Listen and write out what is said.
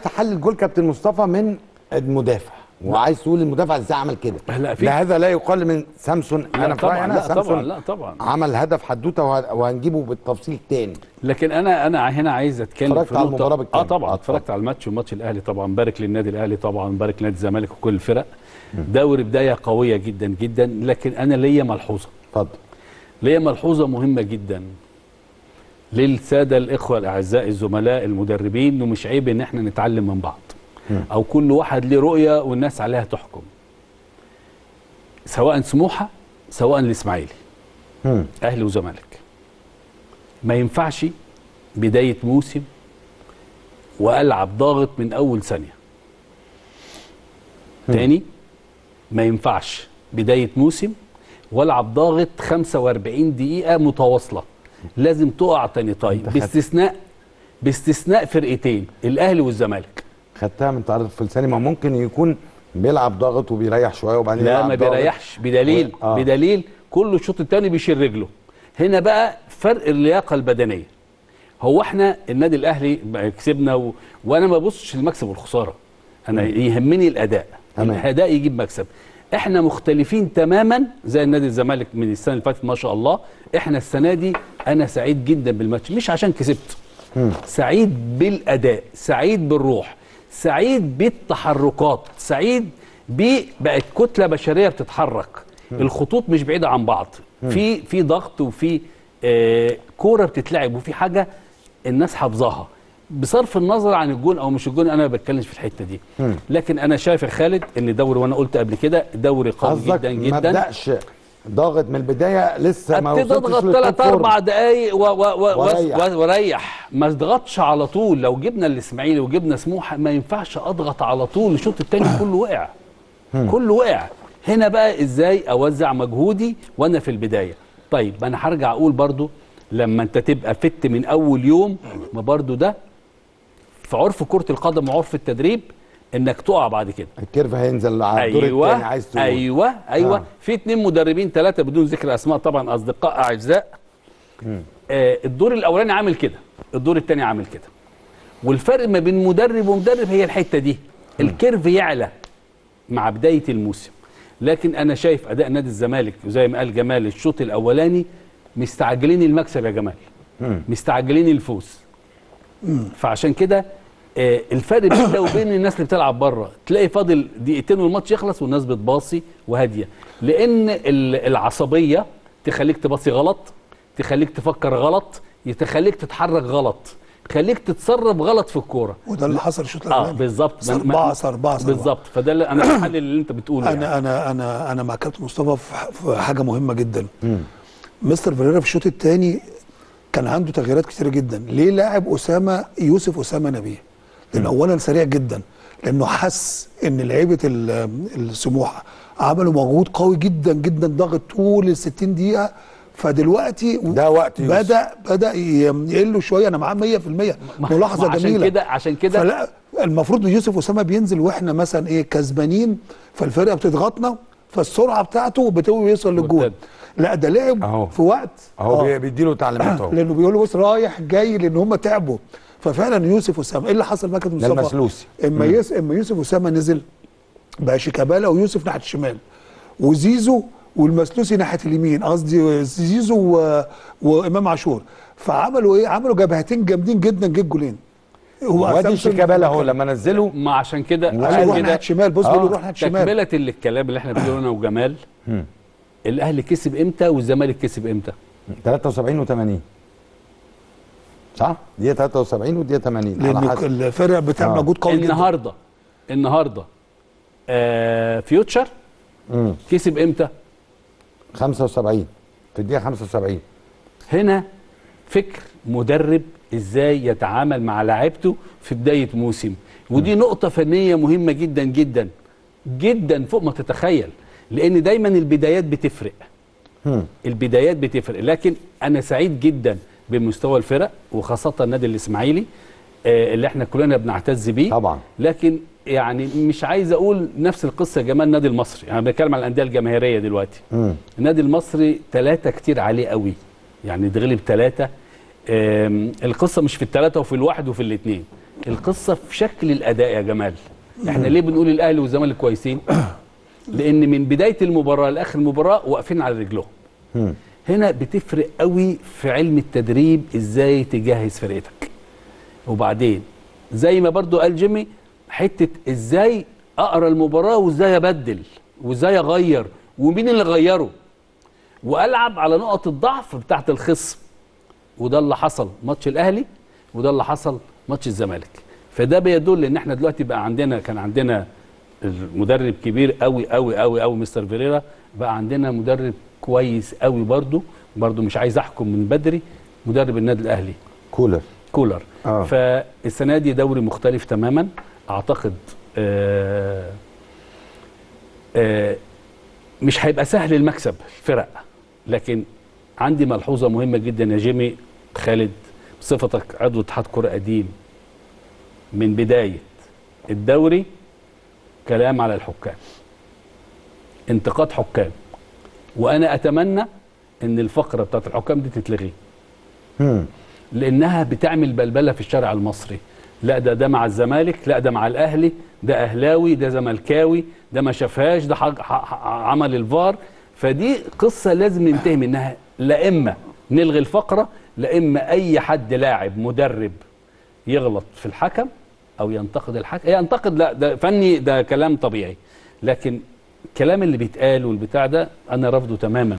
تحلل جول كابتن مصطفى من المدافع وعايز تقول المدافع ازاي عمل كده لا، في- لا هذا لا يقل من سامسون لا انا في طبعاً، رايي انا لا طبعاً، سامسون لا طبعاً. عمل هدف حدوته وه- وهنجيبه بالتفصيل تاني لكن انا انا هنا عايز اتكلم اتفرجت في على نقطة- المباراة بالكامل. اه طبعا آه، اتفرجت على الماتش وماتش الاهلي طبعا بارك للنادي الاهلي طبعا بارك لنادي الزمالك وكل الفرق دوري بدايه قويه جدا جدا لكن انا ليا ملحوظه اتفضل ليا ملحوظه مهمه جدا للساده الاخوه الاعزاء الزملاء المدربين ومش عيب ان احنا نتعلم من بعض او كل واحد له رؤيه والناس عليها تحكم سواء سموحه سواء الاسماعيلي مم. اهلي وزمالك ما ينفعش بدايه موسم والعب ضاغط من اول ثانيه تاني ما ينفعش بدايه موسم والعب ضاغط 45 دقيقه متواصله لازم تقع تاني طيب خدت- باستثناء باستثناء فرقتين الاهلي والزمالك خدتها من تعرض فلساني ما ممكن يكون بيلعب ضاغط وبيريح شويه وبعدين لا يلعب ما ضاغط. بيريحش بدليل آه. بدليل كل الشوط الثاني بيشيل رجله هنا بقى فرق اللياقه البدنيه هو احنا النادي الاهلي بقى كسبنا و... وانا ما ببصش المكسب والخساره انا يهمني الاداء تمام. الاداء يجيب مكسب احنا مختلفين تماما زي النادي الزمالك من السنه اللي فاتت ما شاء الله احنا السنه دي انا سعيد جدا بالماتش مش عشان كسبت سعيد بالاداء سعيد بالروح سعيد بالتحركات سعيد بقت كتله بشريه بتتحرك الخطوط مش بعيده عن بعض في في ضغط وفي آه كوره بتتلعب وفي حاجه الناس حافظاها بصرف النظر عن الجون او مش الجون انا ما بتكلمش في الحته دي لكن انا شايف يا خالد ان دوري وانا قلت قبل كده دوري قوي قصدك جدا ما جدا بدأش ضاغط من البدايه لسه ما ابتدي وصلتش اضغط للتوب ثلاث فورم. اربع دقايق و و و وريح. وريح. وريح ما اضغطش على طول لو جبنا الاسماعيلي وجبنا سموحه ما ينفعش اضغط على طول الشوط الثاني كله وقع كله وقع هنا بقى ازاي اوزع مجهودي وانا في البدايه طيب ما انا هرجع اقول برضو لما انت تبقى فت من اول يوم ما برضو ده في عرف كره القدم وعرف التدريب انك تقع بعد كده الكيرف هينزل على الدور ايوه الثاني عايز تقول ايوه ايوه آه. آه. في اتنين مدربين ثلاثه بدون ذكر اسماء طبعا اصدقاء اعزاء آه الدور الاولاني عامل كده الدور الثاني عامل كده والفرق ما بين مدرب ومدرب هي الحته دي الكيرف يعلى مع بدايه الموسم لكن انا شايف اداء نادي الزمالك وزي ما قال جمال الشوط الاولاني مستعجلين المكسب يا جمال مستعجلين الفوز فعشان كده آه، الفرق بين ده وبين الناس اللي بتلعب بره تلاقي فاضل دقيقتين والماتش يخلص والناس بتباصي وهاديه لان ال- العصبيه تخليك تباصي غلط تخليك تفكر غلط تخليك تتحرك غلط تخليك تتصرف غلط في الكوره وده اللي حصل الشوط اه الاولاني بالظبط ما- ما- صربعه صربعه صربعه بالظبط فده اللي انا بحلل اللي انت بتقوله يعني. انا انا انا انا مع كابتن مصطفى في ح- في حاجه مهمه جدا مستر فيريرا في الشوط الثاني كان عنده تغييرات كتيره جدا ليه لاعب اسامه يوسف اسامه نبيه لان اولا سريع جدا لانه حس ان لعيبه ال- السموحه عملوا مجهود قوي جدا جدا ضاغط طول ال 60 دقيقه فدلوقتي ده وقت يوسف. بدا بدا ي- يقلوا شويه انا معاه 100% ملاحظه ما عشان جميله كده عشان كده فلا المفروض ان يوسف اسامه بينزل واحنا مثلا ايه كسبانين فالفرقه بتضغطنا فالسرعه بتاعته بتوصل للجول مرتد. لا ده لعب أهو. في وقت اهو آه. بي- بيديله تعليمات اهو لانه بيقول له بص رايح جاي لان هم تعبوا ففعلا يوسف اسامه ايه اللي حصل بقى كابتن ده مصطفى؟ المسلوسي. اما يس اما يوسف اسامه نزل بقى شيكابالا ويوسف ناحيه الشمال وزيزو والمسلوسي ناحيه اليمين قصدي زيزو و... وامام عاشور فعملوا ايه؟ عملوا جبهتين جامدين جدا جه الجولين هو وادي سامسون شيكابالا اهو لما نزله ما عشان كده قال له عشان روح كده ناحيه شمال بص بيقول له آه. روح ناحيه شمال تكمله الكلام اللي احنا بنقوله انا وجمال الاهلي كسب امتى والزمالك كسب امتى 73 و80 صح؟ دي 73 ودي 80 على لان حسب الفرق بتعمل آه. مجهود قوي جدا النهارده النهارده آه فيوتشر مم. كسب امتى 75 في الدقيقه 75 هنا فكر مدرب ازاي يتعامل مع لاعيبته في بدايه موسم ودي نقطه فنيه مهمه جدا جدا جدا فوق ما تتخيل لان دايما البدايات بتفرق مم. البدايات بتفرق لكن انا سعيد جدا بمستوى الفرق وخاصه النادي الاسماعيلي آه، اللي احنا كلنا بنعتز بيه طبعا. لكن يعني مش عايز اقول نفس القصه يا جمال النادي المصري انا بتكلم على الانديه الجماهيريه دلوقتي مم. النادي المصري ثلاثة كتير عليه قوي يعني اتغلب ثلاثة القصة مش في الثلاثة وفي الواحد وفي الاثنين القصه في شكل الاداء يا جمال احنا ليه بنقول الاهلي والزمالك كويسين لان من بدايه المباراه لاخر المباراه واقفين على رجلهم هنا بتفرق قوي في علم التدريب ازاي تجهز فرقتك وبعدين زي ما برضو قال جيمي حته ازاي اقرا المباراه وازاي ابدل وازاي اغير ومين اللي غيره والعب على نقط الضعف بتاعت الخصم وده اللي حصل ماتش الاهلي وده اللي حصل ماتش الزمالك فده بيدل ان احنا دلوقتي بقى عندنا كان عندنا مدرب كبير قوي قوي قوي قوي مستر فيريرا بقى عندنا مدرب كويس قوي برضو برضو مش عايز احكم من بدري مدرب النادي الاهلي كولر كولر آه. فالسنه دي دوري مختلف تماما اعتقد آه آه مش هيبقى سهل المكسب الفرق لكن عندي ملحوظه مهمه جدا يا جيمي خالد بصفتك عضو اتحاد كره قديم من بدايه الدوري كلام على الحكام انتقاد حكام وانا اتمنى ان الفقره بتاعت الحكام دي تتلغي مم. لانها بتعمل بلبله في الشارع المصري لا ده ده مع الزمالك لا ده مع الاهلي ده اهلاوي ده زملكاوي ده ما شافهاش ده حق حق عمل الفار فدي قصه لازم ننتهي منها لا اما نلغي الفقره لا اما اي حد لاعب مدرب يغلط في الحكم او ينتقد الحكم ينتقد لا ده فني ده كلام طبيعي لكن الكلام اللي بيتقال والبتاع ده انا رافضه تماما